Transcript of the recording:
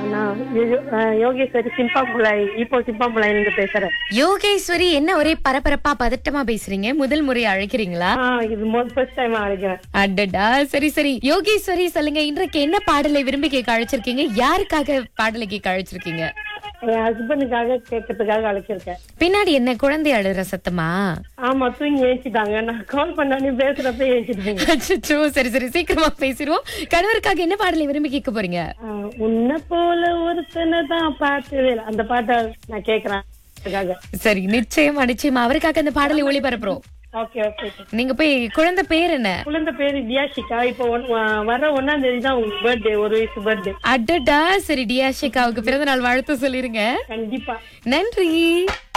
நான் யோ- அஹ், யோகேஸ்வரி சிம்பாம்புலாய் இப்போ சிம்பாம்புலாய் இருந்து பேசுறேன் யோகேஸ்வரி என்ன ஒரே பரபரப்பா பதட்டமா பேசுறீங்க முதல் முறை அழைக்கிறீங்களா ஆ இது ஃபர்ஸ்ட் டைம் அழைக்கிறேன் அடடா சரி சரி யோகேஸ்வரி சொல்லுங்க இன்றைக்கு என்ன பாடலை விரும்பி கேட்க அழைச்சிருக்கீங்க யாருக்காக பாடலை கேட்க அழைச்சிருக்கீங்க என் ஹஸ்பண்டுக்காக கேட்கறதுக்காக அழைச்சிருக்கேன் பின்னாடி என்ன குழந்தை அழுற சத்தமா ஆமா தூங்கி ஏஞ்சிட்டாங்க நான் கால் பண்ணானே பேசுறப்ப ஏஞ்சிட்டாங்க அச்சச்சோ சரி சரி சீக்கிரமா பேசிடுவோம் கணவருக்காக என்ன பாடலை விரும்பி கேட்க போறீங்க ஆ, உன்னை போல ஒருத்தனை தான் பார்த்ததே இல்ல. அந்த பாட்டை நான் கேக்குறேன் அதுக்காக சரி நிச்சயமா நிச்சயமா அவருக்காக அந்த பாடலை ஒளிபரப்புறோம் ஓகே ஓகே நீங்க போய் குழந்தை பேர் என்ன குழந்தை பேரு தியாஷிகா இப்போ ஒன்- வ- வர ஒன்னாம் தேதி தான் உங்க பர்த்டே ஒரு வயசு பர்த்டே அடடா சரி டியாஷிகாவுக்கு பிறந்த நாள் வாழ்த்து சொல்லிருங்க கண்டிப்பா நன்றி